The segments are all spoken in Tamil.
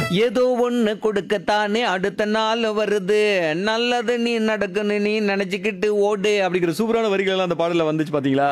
ஏதோ ஒண்ணு கொடுக்கத்தானே அடுத்த நாள் வருது நல்லது நீ நடக்குன்னு நீ நினைச்சுக்கிட்டு ஓடு அப்படிங்கிற சூப்பரான வரிகள் எல்லாம் அந்த பாடல வந்துச்சு பாத்தீங்களா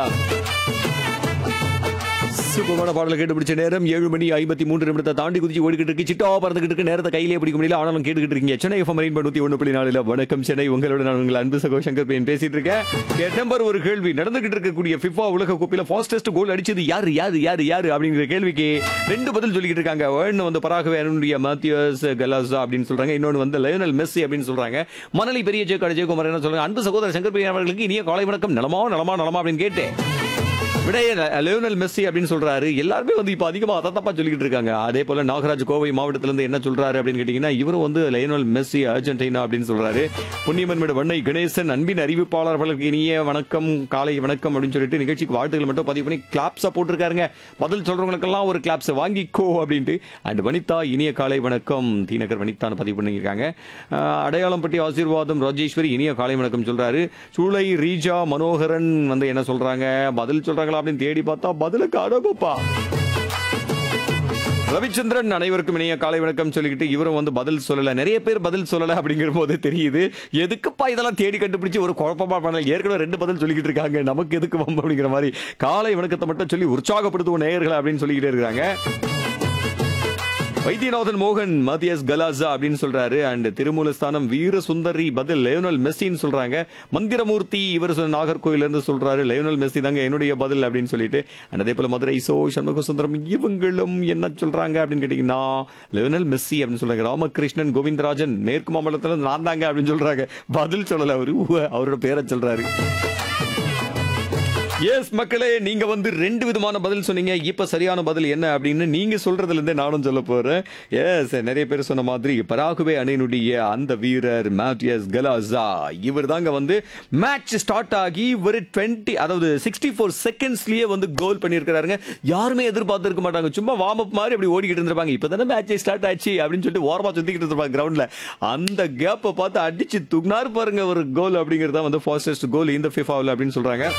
சூப்பரான பாடலை கேட்டு பிடிச்ச நேரம் ஏழு மணி ஐம்பத்தி மூன்று நிமிடத்தை தாண்டி குதிச்சு ஓடிக்கிட்டு இருக்கு சிட்டா பறந்துகிட்டு இருக்கு நேரத்தை கையிலே பிடிக்க முடியல ஆனாலும் கேட்டுக்கிட்டு இருக்கீங்க சென்னை எஃப்எம் ரெயின் நூத்தி ஒன்று புள்ளி நாலுல வணக்கம் சென்னை உங்களோட நான் உங்கள் அன்பு சகோ சங்கர் பையன் பேசிட்டு இருக்கேன் என் நம்பர் ஒரு கேள்வி நடந்துகிட்டு இருக்கக்கூடிய ஃபிஃபா உலக கோப்பையில ஃபாஸ்டஸ்ட் கோல் அடிச்சது யாரு யாரு யாரு யாரு அப்படிங்கிற கேள்விக்கு ரெண்டு பதில் சொல்லிக்கிட்டு இருக்காங்க ஒன்னு வந்து பராகவே மாத்தியஸ் கலாசா அப்படின்னு சொல்றாங்க இன்னொன்னு வந்து லயோனல் மெஸ்ஸி அப்படின்னு சொல்றாங்க மணலி பெரிய ஜெயக்காடு ஜெயக்குமார் என்ன சொல்றாங்க அன்பு சகோதரர் சங்கர் பையன் அவர்களுக்கு இனிய காலை வணக்கம் நலமா நலமா நலமா அப்படின்னு கேட்டேன் விடைய லியோனல் மெஸ்ஸி அப்படின்னு சொல்றாரு எல்லாருமே வந்து இப்போ அதிகமா அதை தப்பா சொல்லிக்கிட்டு இருக்காங்க அதே போல நாகராஜ் கோவை மாவட்டத்துல இருந்து என்ன சொல்றாரு அப்படின்னு கேட்டீங்கன்னா இவரும் வந்து லியோனல் மெஸ்ஸி அர்ஜென்டினா அப்படின்னு சொல்றாரு புண்ணியமன்மேடு வண்ணை கணேசன் அன்பின் அறிவிப்பாளர்களுக்கு இனிய வணக்கம் காலை வணக்கம் அப்படின்னு சொல்லிட்டு நிகழ்ச்சிக்கு வாழ்த்துக்கள் மட்டும் பதிவு பண்ணி கிளாப்ஸா போட்டிருக்காருங்க பதில் சொல்றவங்களுக்கெல்லாம் ஒரு கிளாப்ஸ் வாங்கிக்கோ அப்படின்ட்டு அண்ட் வனிதா இனிய காலை வணக்கம் தீநகர் வனிதான்னு பதிவு பண்ணியிருக்காங்க அஹ், அடையாளம் பட்டி ஆசீர்வாதம் ராஜேஸ்வரி இனிய காலை வணக்கம் சொல்றாரு சூளை ரீஜா மனோகரன் வந்து என்ன சொல்றாங்க பதில் சொல்றாங்களா அப்படின்னு தேடி பார்த்தா பதில காணப்பா ரவிச்சந்திரன் அனைவருக்கும் இணைய காலை வணக்கம் சொல்லிக்கிட்டு இவரும் வந்து பதில் சொல்லல நிறைய பேர் பதில் சொல்லல அப்படிங்கிற போது தெரியுது எதுக்குப்பா இதெல்லாம் தேடி கண்டுபிடிச்சு ஒரு குழப்பமா பண்ணல ஏற்கனவே ரெண்டு பதில் சொல்லிக்கிட்டு இருக்காங்க நமக்கு எதுக்கு வம்பு அப்படிங்கிற மாதிரி காலை வணக்கத்தை மட்டும் சொல்லி உற்சாகப்படுத்துவோம் நேயர்களை அப்படின்னு சொல்லிக்கிட்டே இருக்காங்க வைத்தியநாதன் மோகன் மத்தியஸ் கலாசா அப்படின்னு சொல்றாரு அண்ட் திருமூலஸ்தானம் வீர சுந்தரி பதில் லேயோனல் மெஸ்ஸின்னு சொல்றாங்க மந்திரமூர்த்தி இவர் சொன்ன நாகர்கோயில இருந்து சொல்றாரு லேயோனல் மெஸ்ஸி தாங்க என்னுடைய பதில் அப்படின்னு சொல்லிட்டு அண்ட் அதே போல மதுரை சோ சண்முக சுந்தரம் இவங்களும் என்ன சொல்றாங்க அப்படின்னு கேட்டீங்கன்னா லேயோனல் மெஸ்ஸி அப்படின்னு சொல்றாங்க ராமகிருஷ்ணன் கோவிந்தராஜன் மேற்கு மாம்பலத்துல இருந்து நான் தாங்க அப்படின்னு சொல்றாங்க பதில் சொல்லல அவரு உவ, அவரோட பேரை சொல்றாரு எஸ் மக்களே நீங்க வந்து ரெண்டு விதமான பதில் சொன்னீங்க இப்ப சரியான பதில் என்ன அப்படின்னு நீங்க சொல்றதுல இருந்தே நானும் சொல்ல போறேன் எஸ் நிறைய பேர் சொன்ன மாதிரி பராகுவே அணியினுடைய அந்த வீரர் மேட்டியஸ் கலாசா இவர் தாங்க வந்து மேட்ச் ஸ்டார்ட் ஆகி ஒரு டுவெண்ட்டி அதாவது சிக்ஸ்டி ஃபோர் செகண்ட்ஸ்லயே வந்து கோல் பண்ணியிருக்கிறாருங்க யாருமே எதிர்பார்த்திருக்க மாட்டாங்க சும்மா வார்ம் அப் மாதிரி அப்படி ஓடிக்கிட்டு இருந்திருப்பாங்க இப்பதானே மேட்ச் ஸ்டார்ட் ஆச்சு அப்படின்னு சொல்லிட்டு ஓரமா சுத்திக்கிட்டு இருந்திருப்பாங்க கிரவுண்ட்ல அந்த கேப்பை பார்த்து அடிச்சு தூக்குனாரு பாருங்க ஒரு கோல் அப்படிங்கறத வந்து ஃபாஸ்டஸ்ட் கோல் இந்த ஃபிஃபாவில் அப்படின்னு சொல்றாங்க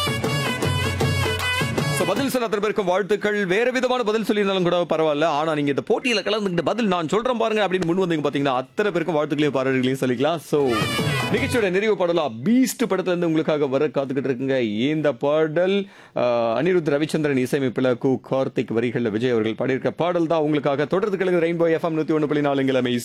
So, பதில் சொன்ன அத்தனை பேருக்கும் வாழ்த்துக்கள் வேற விதமான பதில் சொல்லியிருந்தாலும் கூட பரவாயில்ல ஆனா நீங்க இந்த போட்டியில கலந்துக்கிட்ட பதில் நான் சொல்றேன் பாருங்க அப்படின்னு முன் வந்தீங்க பாத்தீங்கன்னா அத்தனை பேருக்கும் வாழ்த்துக்களையும் பாராட்டுகளையும் சொல்லிக்கலாம் சோ நிகழ்ச்சியோட நிறைவு பாடலா பீஸ்ட் படத்துல இருந்து உங்களுக்காக வர காத்துக்கிட்டு இருக்குங்க இந்த பாடல் ஆஹ், அனிருத் ரவிச்சந்திரன் இசையமைப்பில் கு கார்த்திக் வரிகள்ல விஜய் அவர்கள் பாடியிருக்க பாடல் தான் உங்களுக்காக தொடர்ந்து கிழங்கு ரெயின்போ எஃப்எம் நூத்தி ஒன்று புள்ளி நாலு கிழமை